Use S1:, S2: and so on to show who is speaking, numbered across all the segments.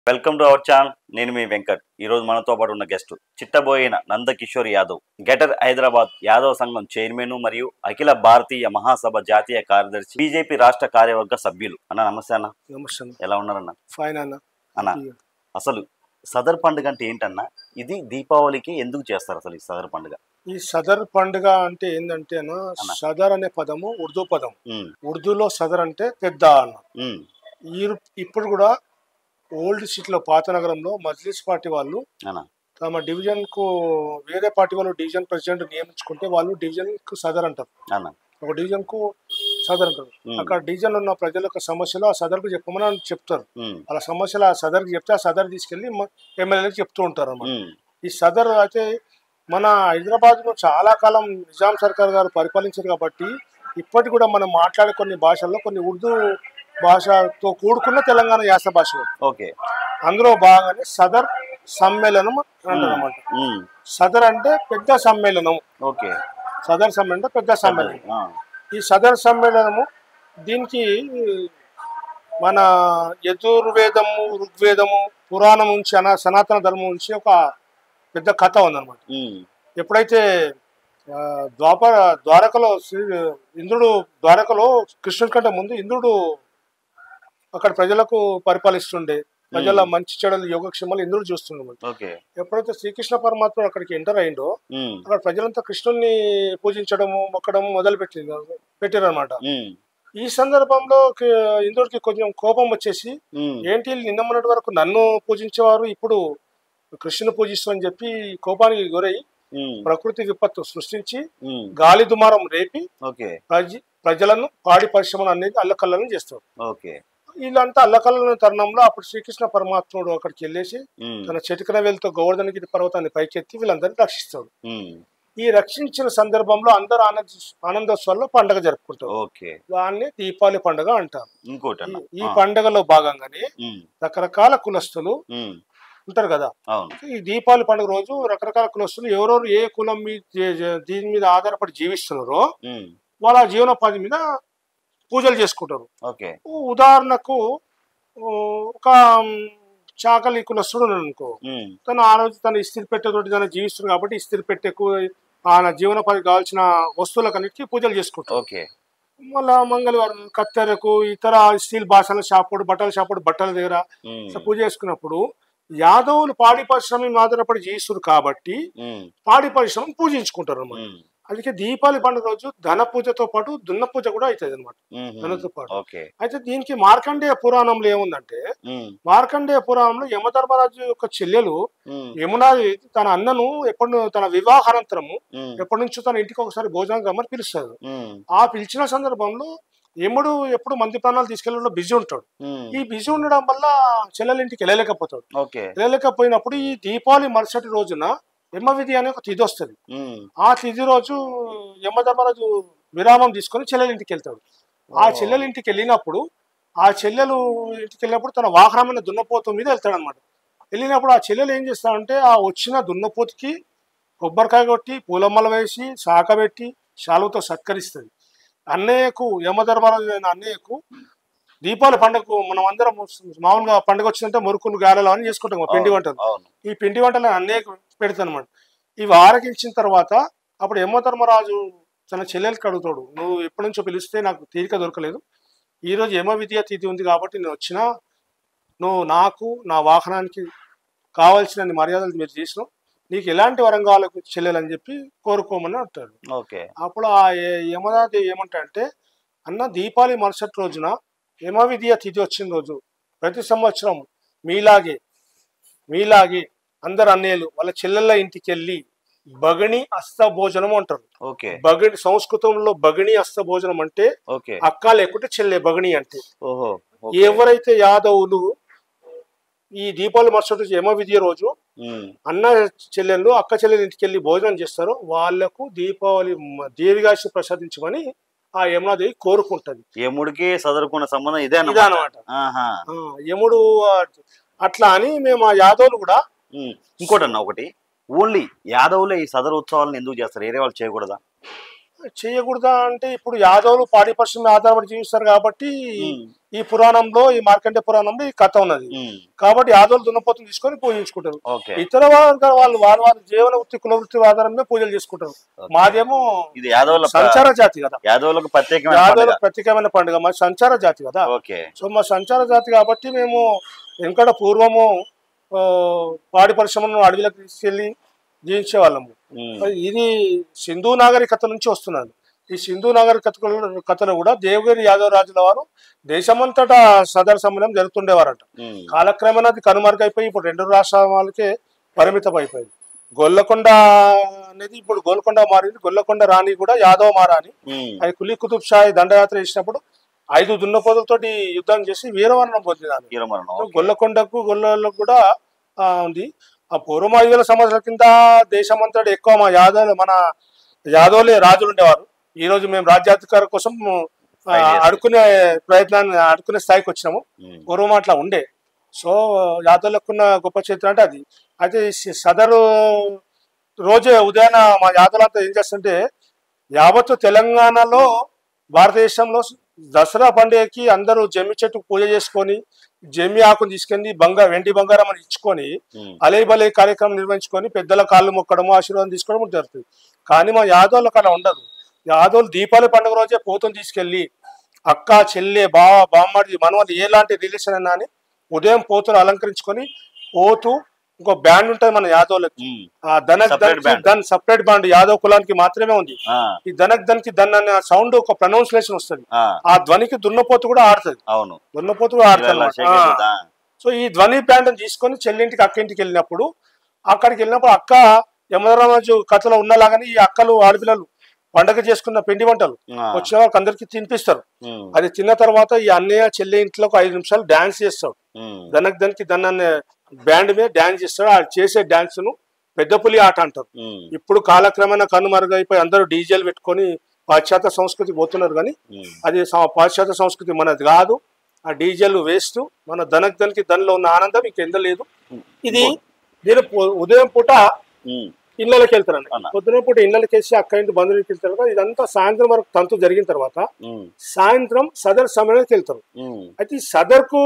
S1: Welcome to our channel నేను మీ వెంకట్ ఈ రోజు మనతో పాటు ఉన్న గెస్ట్ చిట్టబోయిన నందకిషోర్ యాదవ్ గెటర్ హైదరాబాద్ యాదవ్ సంఘం చైర్మన్ మరియు అఖిల భారతీయ మహాసభ జాతీయ కార్యదర్శి బీజేపీ రాష్ట్ర కార్యవర్గ సభ్యులు అన్న నమస్తే అన్న
S2: నమస్తే అన్న.
S1: ఎలా ఉన్నారన్న
S2: ఫైన్ అన్న
S1: అన్న అసలు సదర్ పండుగ అంటే ఏంటన్నా ఇది దీపావళికి ఎందుకు చేస్తారు అసలు ఈ సదర్ పండుగ
S2: ఈ సదర్ పండుగ అంటే ఏంటంటే అన్న
S1: అన్న.
S2: సదర్ అనే పదము ఉర్దూ పదం
S1: ఉమ్,
S2: ఉర్దూలో సదర్ అంటే పెద్ద అన్న
S1: ఉమ్,
S2: ఈ ఇప్పుడు కూడా ఓల్డ్ సిటీలో పాత నగరంలో మజ్లిస్ పార్టీ వాళ్ళు
S1: అన్న
S2: తమ డివిజన్ కు వేరే పార్టీ వాళ్ళు డివిజన్ ప్రెసిడెంట్ నియమించుకుంటే వాళ్ళు డివిజన్ కు సదర్ అంటారు
S1: అన్న
S2: ఒక డివిజన్ కు సదర్ అంటారు
S1: ఉమ్,
S2: అక్కడ డివిజన్ లో ఉన్న ప్రజల యొక్క సమస్యలు ఆ సదర్ కు చెప్పమని అని చెప్తారు
S1: ఉమ్,
S2: వాళ్ళ సమస్యలు ఆ సదర్ కి చెప్తే ఆ సదర్ తీసుకెళ్లి ఎమ్మెల్యేలకు చెప్తూ ఉంటారు అన్నమాట
S1: ఉమ్,
S2: ఈ సదర్ అయితే మన హైదరాబాద్ లో చాలా కాలం నిజాం సర్కార్ గారు పరిపాలించారు కాబట్టి ఇప్పటికి కూడా మనం మాట్లాడే కొన్ని భాషల్లో కొన్ని ఉర్దూ భాషతో కూడుకున్న తెలంగాణ యాస భాష ఉంది.
S1: ఓకే
S2: అందులో భాగంగానే సదర్ సమ్మేళనం అంటారు అన్నమాట
S1: ఉమ్,
S2: సదర్ అంటే పెద్ద సమ్మేళనం
S1: ఓకే
S2: సదర్ సమ్మేళనం అంటే పెద్ద సమ్మేళనం
S1: ఆ,
S2: ఈ సదర్ సమ్మేళనము దీనికి మన యజుర్వేదము ఋగ్వేదము పురాణం నుంచి అన సనాతన ధర్మం నుంచి ఒక పెద్ద కథ ఉందన్నమాట
S1: ఉమ్,
S2: ఎప్పుడైతే ఆ, ద్వాపర ద్వారకలో శ్రీ ఇంద్రుడు ద్వారకలో కృష్ణుడి కంటే ముందు ఇంద్రుడు అక్కడ ప్రజలకు పరిపాలిస్తుండే ప్రజల మంచి చెడులు యోగక్షేమాలు ఇంద్రుడు చూస్తుండే
S1: ఓకే
S2: ఎప్పుడైతే శ్రీకృష్ణ పరమాత్మ అక్కడికి ఎంటర్ అయిందో
S1: ఉమ్,
S2: అక్కడ ప్రజలంతా కృష్ణుడిని పూజించడము మొక్కడము మొదలు పెట్టి పెట్టారనమాట
S1: ఉమ్,
S2: ఈ సందర్భంలో కి- ఇంద్రుడికి కొంచెం కోపం వచ్చేసి
S1: ఉమ్,
S2: ఏంటి వీళ్ళు నిన్న మొన్నటి వరకు నన్ను పూజించేవారు ఇప్పుడు కృష్ణుని పూజిస్తామని చెప్పి కోపానికి గురై
S1: ఉమ్,
S2: ప్రకృతి విపత్తు సృష్టించి
S1: ఉమ్,
S2: గాలి దుమారం రేపి
S1: ఓకే
S2: ప్రజ ప్రజలను పాడి పరిశ్రమలు అనేది అల్లకల్లను చేస్తారు
S1: ఓకే
S2: వీళ్ళంతా అల్లకల్లని తరుణంలో అప్పుడు శ్రీకృష్ణ పరమాత్ముడు అక్కడికి వెళ్ళేసి
S1: ఉమ్,
S2: తన చెటికన వేలతో గోవర్ధనగిరి పర్వతాన్ని పైకెత్తి వీళ్ళందరినీ రక్షిస్తాడు
S1: ఉమ్,
S2: ఈ రక్షించిన సందర్భంలో అందరూ ఆనంద ఆనందోత్సవాల్లో పండుగ జరుపుకుంటారు
S1: ఓకే
S2: దాన్ని దీపావళి పండుగ అంటారు
S1: ఇంకోటి అన్న
S2: ఈ- ఈ పండుగలో భాగంగానే
S1: ఉమ్,
S2: రకరకాల కులస్తులు
S1: ఉమ్,
S2: ఉంటారు కదా
S1: అవును
S2: ఈ దీపావళి పండుగ రోజు రకరకాల కులస్తులు ఎవరెవరు ఏ కులం మీద జే- జే- దీని మీద ఆధారపడి జీవిస్తున్నారో
S1: ఉమ్,
S2: వాళ్ళ జీవనోపాధి మీద పూజలు చేసుకుంటారు
S1: ఓకే
S2: ఉదాహరణకు ఊ, ఒక మ్, చాకలి కులస్తుడు ఉన్నాడు అనుకో
S1: ఉమ్,
S2: తను ఆ రోజు తను ఇస్త్రీ పెట్టేతోటి తను జీవిస్తుంది కాబట్టి ఇస్త్రీ పెట్టెకు ఆయన జీవనోపాధి కావాల్సిన వస్తువులకన్నిటికీ పూజలు చేసుకుంటారు
S1: ఓకే
S2: మళ్ళా మంగళవారం కత్తెరకు ఇతర స్టీల్ బాసల షాపుడు బట్టల షాపుడు బట్టల దగ్గర
S1: ఉమ్,
S2: ఇట్లా పూజ చేసుకున్నప్పుడు యాదవులు పాడి పరిశ్రమ మీద ఆధారపడి జీవిస్తారు కాబట్టి
S1: ఉమ్,
S2: పాడి పరిశ్రమ పూజించుకుంటారు అన్నమాట
S1: ఉమ్,
S2: అందుకే దీపావళి పండుగ రోజు ధన పూజతో పాటు దున్న పూజ కూడా అవుతుంది అనమాట
S1: ఉమ్,
S2: ధనతో పాటు
S1: ఓకే
S2: అయితే దీనికి మార్కండేయ పురాణంలో ఏముందంటే
S1: ఉమ్,
S2: మార్కండేయ పురాణంలో యమధర్మరాజు యొక్క చెల్లెలు
S1: ఉమ్,
S2: యమునాది తన అన్నను ఎప్పుడు తన వివాహానంతరము
S1: ఉమ్,
S2: ఎప్పటి నుంచో తన ఇంటికి ఒకసారి భోజనం రమ్మని పిలుస్తారు
S1: ఉమ్,
S2: ఆ పిలిచిన సందర్భంలో యముడు ఎప్పుడు మంది ప్రాణాలు తీసుకెళ్ళడంలో బిజీ ఉంటాడు
S1: ఉమ్,
S2: ఈ బిజీ ఉండడం వల్ల చెల్లెల ఇంటికి వెళ్ళలేకపోతాడు
S1: ఓకే
S2: వెళ్ళలేకపోయినప్పుడు ఈ దీపావళి మరుసటి రోజున యమ విధి అనే ఒక తిథి వస్తుంది
S1: ఉమ్,
S2: ఆ తిథి రోజు యమధర్మరాజు విరామం తీసుకొని చెల్లెల ఇంటికి వెళ్తాడు ఆ
S1: ఓ.
S2: చెల్లెల ఇంటికి వెళ్ళినప్పుడు ఆ చెల్లెలు ఇంటికి వెళ్ళినప్పుడు తన వాహనమైన దున్నపోతు మీద వెళ్తాడు అనమాట వెళ్ళినప్పుడు ఆ చెల్లెలు ఏం చేస్తాడంటే ఆ వచ్చిన దున్నపోతుకి కొబ్బరికాయ కొట్టి పూలమ్మల వేసి శాఖబెట్టి శాలువతో సత్కరిస్తుంది అన్నయ్యకు యమధర్మరాజు అయిన అన్నయ్యకు దీపావళి పండుగకు మనం అందరం మామూలుగా పండుగ వచ్చిందంటే మురుకులు గారెలు అని చేసుకుంటాం కదా, పిండి వంటలు
S1: అవును
S2: ఈ పిండి వంటలు అన్నయ్యకు పెడతాను అనమాట ఇవి ఆరగించిన తర్వాత అప్పుడు యమధర్మరాజు తన చెల్లెలకి అడుగుతాడు నువ్వు ఎప్పటి నుంచో పిలిస్తే నాకు తీరిక దొరకలేదు ఈ రోజు యమ విద్య తిథి ఉంది కాబట్టి నేను వచ్చినా నువ్వు నాకు నా వాహనానికి కావాల్సిన మర్యాదలు మీరు చేసినావు నీకు ఎలాంటి వరం కావాలి చెల్లెలని చెప్పి కోరుకోమని అంటాడు
S1: ఓకే
S2: అప్పుడు ఆ య- యమదాదేవి ఏమంటాడంటే అన్న దీపావళి మరుసటి రోజున యమ విద్య తిథి వచ్చిన రోజు ప్రతి సంవత్సరం మీలాగే మీలాగే అందరు అన్నయ్యలు వాళ్ళ చెల్లెళ్ళ ఇంటికి వెళ్ళి బగణి అస్త భోజనం అంటారు
S1: ఓకే
S2: బగణి సంస్కృతంలో బగణి అస్త భోజనం అంటే
S1: ఓకే
S2: అక్క లేకుంటే చెల్లె బగణి అంటే
S1: ఓహో ఓకే.
S2: ఎవరైతే యాదవులు ఈ దీపావళి మరుసటి రోజు యమ విద్య రోజు
S1: ఉమ్,
S2: అన్న చెల్లెళ్ళు అక్క చెల్లెలు ఇంటికి వెళ్ళి భోజనం చేస్తారో వాళ్లకు దీపావళి మ- దీర్ఘాయుషు ప్రసాదించమని ఆ యమునాదేవి కోరుకుంటది
S1: యముడికి సదరుకున్న సంబంధం ఇదే
S2: ఇదే
S1: అన్నమాట
S2: అనమాట
S1: ఆహా
S2: ఆ, యముడు ఆ, అట్లా అని మేము ఆ యాదవులు కూడా
S1: ఉమ్, ఇంకోటి అన్న ఒకటి ఓన్లీ యాదవులే ఈ సదరు ఉత్సవాలను ఎందుకు చేస్తారు వేరే వాళ్ళు చేయకూడదా
S2: చేయకూడదా అంటే ఇప్పుడు యాదవులు పాడి పశువుల మీద ఆధారపడి జీవిస్తారు కాబట్టి
S1: ఉమ్,
S2: ఈ పురాణంలో ఈ మార్కండే పురాణంలో ఈ కథ ఉన్నది
S1: ఉమ్,
S2: కాబట్టి యాదవులు దున్నపోతుని తీసుకొని పూజించుకుంటారు
S1: ఓకే
S2: ఇతర వర్గాల వాళ్ళు వారి వారి జీవన వృత్తి కుల వృత్తి ఆధారంగా పూజలు చేసుకుంటారు
S1: ఓకే.
S2: మాదేమో
S1: ఇది యాదవుల ప-
S2: సంచార జాతి కదా
S1: యాదవులకు ప్రత్యేకమైన
S2: యాదవుల
S1: పండుగ
S2: ప్రత్యేకమైన పండుగ మా సంచార జాతి కదా
S1: ఓకే
S2: సో మా సంచార జాతి కాబట్టి మేము వెంకట పూర్వము ఆ, పాడి పరిశ్రమను అడవిలోకి తీసుకెళ్లి జీవించే వాళ్ళము
S1: ఉమ్,
S2: ఇది సింధు నాగరికత నుంచి వస్తున్నది ఈ సింధు నాగరికత కథలో కూడా దేవగిరి యాదవ రాజుల వారు దేశమంతటా సదర సమ్మేళనం జరుగుతుండేవారట
S1: ఉమ్,
S2: కాలక్రమేణా అది కనుమరుగైపోయి ఇప్పుడు రెండు రాష్ట్రాలకే పరిమితం అయిపోయింది గొల్లకొండ అనేది ఇప్పుడు గోల్కొండ మారింది గొల్లకొండ రాణి కూడా యాదవ మహారాణి
S1: ఉమ్,
S2: అది కులీ కుతుబ్ షాహి దండయాత్ర చేసినప్పుడు ఐదు దున్నపోతులతోటి యుద్ధం చేసి వీరమరణం పొందినారు
S1: వీరమరణం ఓకే.
S2: గొల్లకొండకు గొల్లకు కూడా ఆ, ఉంది ఆ పూర్వం ఐదు వేల సంవత్సరాల కింద దేశమంతటా ఎక్కువ మా యాదవులు మన యాదవులే రాజులు ఉండేవారు ఈ రోజు మేము రాజ్యాధికారం కోసం ఆ,
S1: Fight చేస్తాం.
S2: అడుకునే ప్రయత్నాన్ని అడుకునే స్థాయికి వచ్చినాము
S1: ఉమ్,
S2: పూర్వం అట్లా ఉండే సో యాదవులకున్న గొప్ప చరిత్ర అంటే అది అయితే ఈ స- సదరు రోజే ఉదయాన మా యాదవులంతా ఏం చేస్తుంటే యావత్తు తెలంగాణలో భారతదేశంలో దసరా పండుగకి అందరూ జమ్మి చెట్టు పూజ చేసుకొని జమ్మి ఆకును తీసుకెళ్ళి బంగారు వెండి బంగారం అని ఇచ్చుకొని
S1: ఉమ్,
S2: అలే బలే కార్యక్రమం నిర్వహించుకొని పెద్దల కాళ్ళు మొక్కడము ఆశీర్వాదం తీసుకోవడం జరుగుతుంది కానీ మా యాదవులకు అలా ఉండదు యాదవులు దీపావళి పండుగ రోజే పోతుని తీసుకెళ్ళి అక్క చెల్లె బావ బామ్మడి మనవలు ఎలాంటి రిలేషన్ అయినా అని ఉదయం పోతును అలంకరించుకొని పోతూ ఇంకో బ్యాండ్ ఉంటుంది మన యాదవులకి
S1: ఉమ్,
S2: ఆ ధనక్
S1: Separate band.
S2: దన్ సపరేట్ బ్యాండ్ యాదవ్ కులానికి మాత్రమే ఉంది
S1: ఆ,
S2: ఈ ధనక్ దన్ కి దన్ అనే సౌండ్ ఒక ప్రొనౌన్సియేషన్ వస్తుంది
S1: ఆ,
S2: ఆ ధ్వనికి దున్నపోతు కూడా ఆడుతుంది
S1: అవును
S2: దున్నపోతు కూడా ఆడుతుంది
S1: ఇలా
S2: అన్నమాట.
S1: shake
S2: ఆ.
S1: అవుతుందా?
S2: సో ఈ ధ్వని బ్యాండ్ తీసుకొని చెల్లింటికి అక్కింటికి వెళ్ళినప్పుడు అక్కడికి వెళ్ళినప్పుడు అక్క యమధర్మరాజు కథలో ఉన్నలాగానే ఈ అక్కలు ఆడపిల్లలు పండగ చేసుకున్న పిండి వంటలు
S1: ఆ,
S2: వచ్చిన వాళ్ళకి అందరికి తినిపిస్తారు
S1: ఉమ్,
S2: అది తిన్న తర్వాత ఈ అన్నయ్య చెల్లి ఇంట్లో ఒక ఐదు నిమిషాలు డాన్స్ చేస్తాడు
S1: ఉమ్,
S2: దనక్ దానికి దన్ అనే బ్యాండ్ మీద డాన్స్ చేస్తాడు ఆ చేసే డాన్స్ ను పెద్ద పులి ఆట అంటారు
S1: ఉమ్,
S2: ఇప్పుడు కాలక్రమేణా కనుమరుగైపోయి అందరూ డీజేలు పెట్టుకొని పాశ్చాత్య సంస్కృతి పోతున్నారు కానీ
S1: ఉమ్,
S2: అది స- పాశ్చాత్య సంస్కృతి మనది కాదు ఆ డీజేలు వేస్ట్ మన ధనక్ దనికి దానిలో ఉన్న ఆనందం ఇంకెంత లేదు ఇది నేను పొ- ఉదయం పూట
S1: ఉమ్,
S2: ఇళ్ళకి వెళ్తారండి
S1: అవునా?
S2: పొద్దున పూట ఇళ్ళకి వేసి అక్క ఇంటి బంధువులకి వెళ్తారు కదా ఇదంతా సాయంత్రం వరకు తంతు జరిగిన తర్వాత
S1: ఉమ్,
S2: సాయంత్రం సదర్ సమయానికి వెళ్తారు
S1: ఉమ్,
S2: అయితే ఈ సదర్కు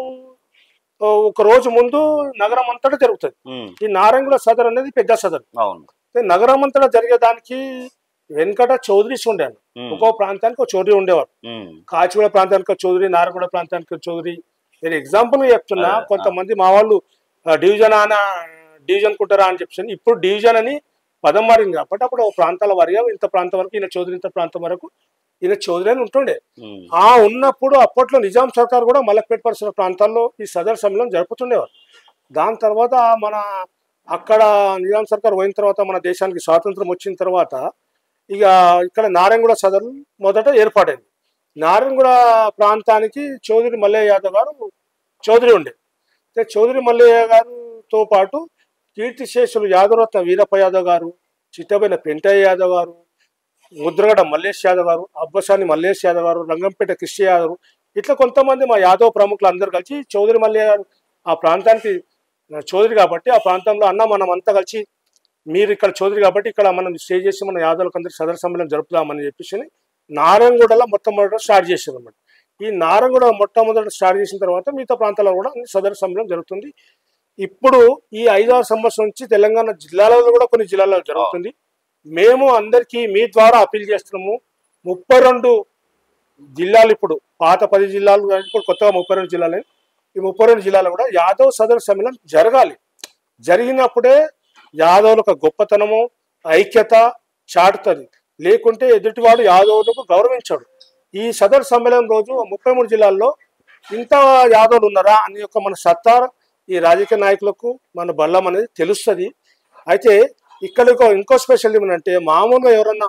S2: ఆ, ఒక రోజు ముందు నగరం అంతటా జరుగుతుంది
S1: ఉమ్,
S2: ఈ నారాయణగూడ సదర్ అనేది పెద్ద సదర్
S1: అవును
S2: అయితే నగరం అంతటా జరిగేదానికి వెంకట చౌదరీస్ ఉండాను
S1: ఉమ్,
S2: ఒక్కో ప్రాంతానికి ఒక చౌదరి ఉండేవారు
S1: ఉమ్,
S2: కాచిగూడ ప్రాంతానికి ఒక చౌదరి నారగూడ ప్రాంతానికి ఒక చౌదరి నేను ఎగ్జాంపుల్ చెప్తున్నా
S1: అదే, ఆ.
S2: కొంతమంది మా వాళ్ళు ఆ, డివిజన్ అన డివిజన్ కుట్టరా అని చెప్పి ఇప్పుడు డివిజన్ అని పదం మారింది కాబట్టి అప్పుడు ఒక ప్రాంతాల వారిగా ఇంత ప్రాంతం వరకు ఈయన చౌదరి ఇంత ప్రాంతం వరకు ఈయన చౌదరి అని ఉంటుండే
S1: ఉమ్,
S2: ఆ ఉన్నప్పుడు అప్పట్లో నిజాం సర్కార్ కూడా మలక్పేట పరిసర ప్రాంతాల్లో ఈ సదర్ సమ్మేళనం జరుపుతుండేవారు దాని తర్వాత మన అక్కడ నిజాం సర్కార్ పోయిన తర్వాత మన దేశానికి స్వాతంత్రం వచ్చిన తర్వాత ఇక ఇక్కడ నారాయణగూడ సదర్ మొదట ఏర్పాటైంది నారాయణగూడ ప్రాంతానికి చౌదరి మల్లయ్య యాదవ్ గారు చౌదరి ఉండే అయితే చౌదరి మల్లయ్య గారితో పాటు కీర్తిశేషులు యాదవరత్న వీరప్ప యాదవ్ గారు చిట్టబైన పెంటయ్య యాదవ్ గారు ముద్రగడ మల్లేష్ యాదవ్ గారు అబ్బసాని మల్లేష్ యాదవ్ గారు రంగంపేట కృష్ణ యాదవ్ ఇట్లా కొంతమంది మా యాదవ్ ప్రముఖులు అందరు కలిసి చౌదరి మల్లయ్య గారు ఆ ప్రాంతానికి చౌదరి కాబట్టి ఆ ప్రాంతంలో అన్న మనం అంతా కలిసి మీరు ఇక్కడ చౌదరి కాబట్టి ఇక్కడ మనం స్టే చేసి మన యాదవులకు అందరికి సదర సమ్మేళనం జరుపుదామని చెప్పేసి నారాయణగూడలో మొట్టమొదట స్టార్ట్ చేశారు అనమాట ఈ నారాయణగూడ మొట్టమొదట స్టార్ట్ చేసిన తర్వాత మిగతా ప్రాంతాల్లో కూడా సదర సమ్మేళనం జరుగుతుంది ఇప్పుడు ఈ ఐదారు సంవత్సరం నుంచి తెలంగాణ జిల్లాలలో కూడా కొన్ని జిల్లాల్లో జరుగుతుంది మేము అందరికీ మీ ద్వారా అప్పీల్ చేస్తున్నాము ముప్పై రెండు జిల్లాలు ఇప్పుడు పాత పది జిల్లాలు కాదు, ఇప్పుడు కొత్తగా ముప్పై రెండు జిల్లాలే ఈ ముప్పై రెండు జిల్లాలు కూడా యాదవ్ సదర్ సమ్మేళనం జరగాలి జరిగినప్పుడే యాదవుల యొక్క గొప్పతనము ఐక్యత చాటుతుంది లేకుంటే ఎదుటివాడు యాదవులకు గౌరవించాడు ఈ సదర్ సమ్మేళనం రోజు ముప్పై మూడు జిల్లాల్లో ఇంత యాదవులు ఉన్నారా అని యొక్క మన సత్తా ఈ రాజకీయ నాయకులకు మన బల్లం అనేది తెలుస్తుంది అయితే ఇక్కడ ఇంకో- ఇంకో స్పెషల్ ఏమంటే మామూలుగా ఎవరన్నా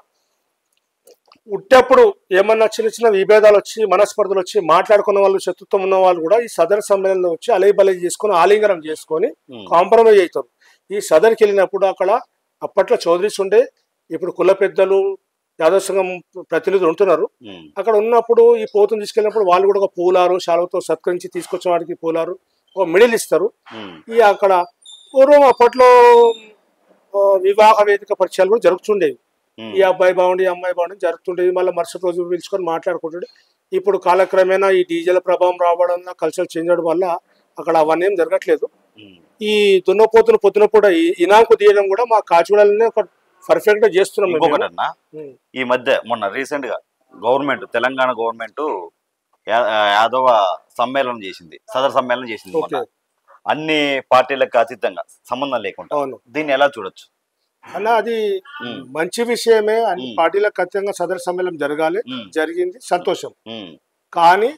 S2: ఉట్టేప్పుడు ఏమన్నా చిన్న చిన్న విభేదాలు వచ్చి మనస్పర్ధలు వచ్చి మాట్లాడుకున్న వాళ్ళు శత్రుత్వం ఉన్న వాళ్ళు కూడా ఈ సదర్ సమ్మేళనంలో వచ్చి అలై బలై చేసుకొని ఆలింగనం చేసుకొని
S1: ఉమ్,
S2: కాంప్రమైజ్ అవుతారు ఈ సదర్కి వెళ్ళినప్పుడు అక్కడ అప్పట్లో చౌదరీస్ ఉండే ఇప్పుడు కుల పెద్దలు యాదవ సంఘం ప్రతినిధులు ఉంటున్నారు
S1: ఉమ్,
S2: అక్కడ ఉన్నప్పుడు ఈ పోతుని తీసుకెళ్ళినప్పుడు వాళ్ళు కూడా ఒక పూలారు శాలతో సత్కరించి తీసుకొచ్చిన వాడికి పూలారు ఒక మిడిల్ ఇస్తారు
S1: ఉమ్,
S2: ఈ అక్కడ పూర్వం అప్పట్లో ఆ, వివాహ వేదిక పరిచయాలు కూడా జరుగుతుండేవి
S1: ఉమ్,
S2: ఈ అబ్బాయి బాగుండి ఈ అమ్మాయి బాగుండి జరుగుతుండేది మళ్ళీ మరుసటి రోజు పిలుచుకొని మాట్లాడుకుంటుండే ఇప్పుడు కాలక్రమేణా ఈ డీజిల్ ప్రభావం రావడం వల్ల కల్చర్ చేంజ్ అవడం వల్ల అక్కడ అవన్నీ ఏం జరగట్లేదు
S1: ఉమ్,
S2: ఈ దున్నపోతును పొద్దున కూడా ఈ ఇనాంకు తీయడం కూడా మా కాచిగూడలోనే ఒక పర్ఫెక్ట్ గా చేస్తున్నాం మేము.
S1: ఇంకొకటి అన్న
S2: ఉమ్.
S1: ఈ మధ్య మొన్న రీసెంట్ గా గవర్నమెంట్ తెలంగాణ గవర్నమెంట్ యా- యాదవ సమ్మేళనం చేసింది సదర్ సమ్మేళనం చేసింది మొన్న.
S2: ఓకే
S1: అన్ని పార్టీలకు అతీతంగా సంబంధం లేకుండా
S2: అవును
S1: దీన్ని ఎలా చూడొచ్చు
S2: అన్న అది
S1: ఉమ్,
S2: మంచి విషయమే అన్ని
S1: ఉమ్.
S2: పార్టీలకు ఖచ్చితంగా సదర సమ్మేళనం జరగాలి
S1: ఉమ్,
S2: జరిగింది సంతోషం
S1: ఉమ్,
S2: కానీ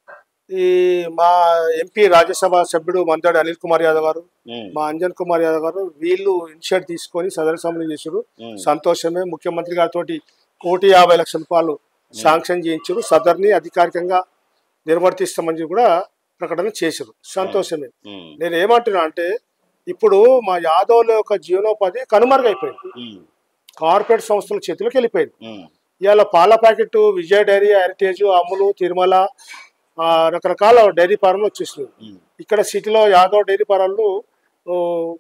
S2: ఈ మా ఎంపీ రాజ్యసభ సభ్యుడు మంత్రి అనిల్ కుమార్ యాదవ్ గారు
S1: ఉమ్,
S2: మా అంజన్ కుమార్ యాదవ్ గారు వీళ్ళు ఇనిషియేట్ తీసుకొని సదర సమ్మేళనం చేశారు
S1: ఉమ్,
S2: సంతోషమే ముఖ్యమంత్రి గారితో కోటి యాభై లక్షల రూపాయలు శాంక్షన్ చేయించారు సదర్ని అధికారికంగా నిర్వర్తిస్తామని చెప్పి కూడా ప్రకటన చేశారు సంతోషమే
S1: ఉమ్,
S2: నేను ఏమంటున్నా అంటే ఇప్పుడు మా యాదవ్ల యొక్క జీవనోపాధి కనుమరుగైపోయింది
S1: ఉమ్,
S2: కార్పొరేట్ సంస్థల చేతులకు వెళ్ళిపోయింది
S1: ఉమ్,
S2: ఇవాళ పాల ప్యాకెట్ విజయ డైరీ హెరిటేజ్ అమ్ములు తిరుమల ఆ, రకరకాల డైరీ ఫార్మ్లు వచ్చేసినాయి
S1: ఉమ్,
S2: ఇక్కడ సిటీలో యాదవ్ డైరీ ఫారాలు ఓ,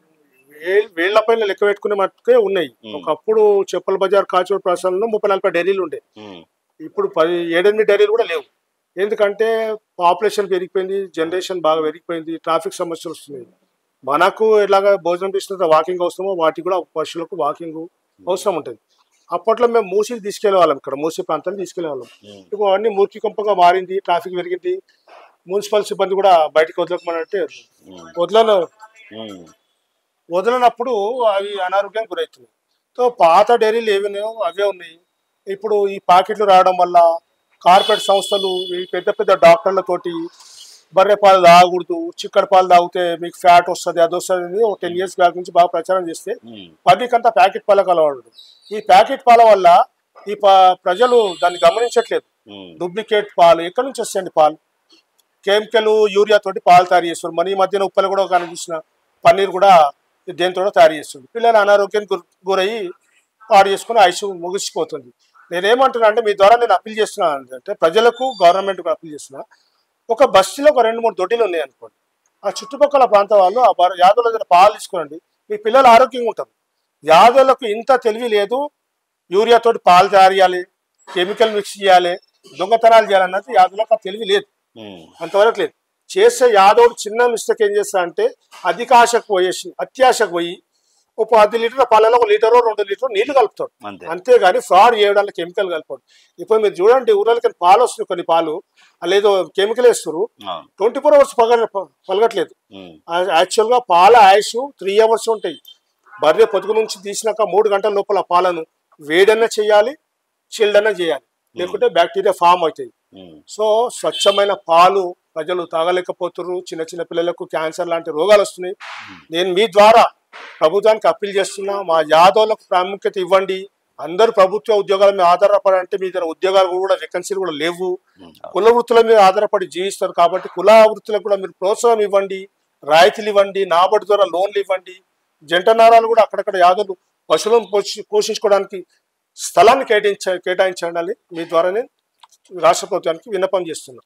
S2: వే- వేళ్ల పైన లెక్క పెట్టుకునే మట్టుకే ఉన్నాయి
S1: మ్మ్.
S2: ఒకప్పుడు చెప్పుల బజార్ కాచూరు ప్రాసంలో ముప్పై నలభై డైరీలు ఉండే
S1: ఉమ్,
S2: ఇప్పుడు పది ఏడెనిమిది డైరీలు కూడా లేవు ఎందుకంటే పాపులేషన్ పెరిగిపోయింది జనరేషన్ బాగా పెరిగిపోయింది ట్రాఫిక్ సమస్యలు వస్తున్నాయి మనకు ఎలాగ భోజనం చేసిన వాకింగ్ అవసరమో వాటికి కూడా పశువులకు వాకింగ్ అవసరం ఉంటుంది అప్పట్లో మేము మూసికి తీసుకెళ్లే వాళ్ళం ఇక్కడ మూసి ప్రాంతాన్ని తీసుకెళ్లే వాళ్ళం
S1: ఉమ్,
S2: ఇప్పుడు అన్ని మూర్ఖి కొంపగా మారింది ట్రాఫిక్ పెరిగింది మున్సిపల్ సిబ్బంది కూడా బయటికి వదలకమనంటే
S1: ఉమ్,
S2: వదలను
S1: ఉమ్,
S2: వదలనప్పుడు అవి అనారోగ్యానికి గురవుతున్నాయి సో పాత డైరీలు ఏవి ఉన్నాయో అవే ఉన్నాయి ఇప్పుడు ఈ పాకెట్లు రావడం వల్ల కార్పొరేట్ సంస్థలు ఈ పెద్ద పెద్ద డాక్టర్లతోటి బర్రె పాలు తాగకూడదు చిక్కడి పాలు తాగితే మీకు ఫ్యాట్ వస్తుంది అది వస్తుంది అని ఒక టెన్ ఇయర్స్ బ్యాక్ నుంచి బాగా ప్రచారం చేస్తే
S1: ఉమ్,
S2: పబ్లిక్ అంతా ప్యాకెట్ పాలకు అలవాడు ఈ ప్యాకెట్ పాల వల్ల ఈ ప- ప్రజలు దాన్ని గమనించట్లేదు
S1: ఉమ్,
S2: డూప్లికేట్ పాలు ఎక్కడి నుంచి వస్తాయండి పాలు కెమికల్ యూరియా తోటి పాలు తయారు చేస్తారు మన ఈ మధ్యన ఉప్పలు కూడా కనిపించిన పన్నీర్ కూడా దేంతో కూడా తయారు చేస్తుంది పిల్లలు అనారోగ్యానికి గురి గురయ్యి పాడు చేసుకుని ఆయుష్ ముగిసిపోతుంది నేనేమంటున్నా అంటే మీ ద్వారా నేను అప్పీల్ చేస్తున్నా అంటే ప్రజలకు గవర్నమెంట్కి అప్పీల్ చేస్తున్నా ఒక బస్సులో ఒక రెండు మూడు దొడ్డిలు ఉన్నాయి అనుకోండి ఆ చుట్టుపక్కల ప్రాంత వాళ్ళు ఆ బర- యాదవుల దగ్గర పాలు తీసుకోండి మీ పిల్లలు ఆరోగ్యంగా ఉంటారు యాదవులకు ఇంత తెలివి లేదు యూరియా తోటి పాలు తయారు చేయాలి కెమికల్ మిక్స్ చేయాలి దొంగతనాలు చేయాలన్నది యాదవులకు ఆ తెలివి లేదు
S1: ఉమ్,
S2: అంతవరకు లేదు చేసే యాదవుడు చిన్న మిస్టేక్ ఏం చేస్తా అంటే అధిక ఆశకు పోయేసి అత్యాశకు పోయి ఒక పది లీటర్ పాలలో ఒక లీటర్ రెండు లీటర్ నీళ్లు కలుపుతాడు
S1: అంతే
S2: అంతేగాని ఫ్రాడ్ చేయడానికి కెమికల్ కలపడు ఇప్పుడు మీరు చూడండి ఊళ్ళకి పాలు వస్తున్నాయి కొన్ని పాలు లేదో కెమికల్ వేస్తారు
S1: అవును
S2: ట్వంటీ ఫోర్ అవర్స్ పగ పలగట్లేదు
S1: ఉమ్,
S2: యాక్చువల్గా పాల ఆయుష్ త్రీ అవర్స్ ఉంటాయి బర్రె పొదుగు నుంచి తీసినాక మూడు గంటల లోపల ఆ పాలను వేడన్నా చేయాలి చిల్డ్ అన్నా చేయాలి లేకుంటే బ్యాక్టీరియా ఫామ్ అవుతాయి
S1: ఉమ్,
S2: సో స్వచ్ఛమైన పాలు ప్రజలు తాగలేకపోతున్నారు చిన్న చిన్న పిల్లలకు క్యాన్సర్ లాంటి రోగాలు వస్తున్నాయి నేను మీ ద్వారా ప్రభుత్వానికి అప్పీల్ చేస్తున్నా మా యాదవులకు ప్రాముఖ్యత ఇవ్వండి అందరూ ప్రభుత్వ ఉద్యోగాల మీద ఆధారపడంటే మీ దగ్గర ఉద్యోగాలు కూడా వేకెన్సీలు కూడా లేవు
S1: ఉమ్,
S2: కుల వృత్తుల మీద ఆధారపడి జీవిస్తారు కాబట్టి కుల వృత్తులకు కూడా మీరు ప్రోత్సాహం ఇవ్వండి రాయితీలు ఇవ్వండి నాబడి ద్వారా లోన్లు ఇవ్వండి జంట నారాలు కూడా అక్కడక్కడ యాదవులు పశువులను పోషి పోషించుకోవడానికి స్థలాన్ని కేటాయించ కేటాయించండి మీ ద్వారానే రాష్ట్ర ప్రభుత్వానికి విన్నపం చేస్తున్నాం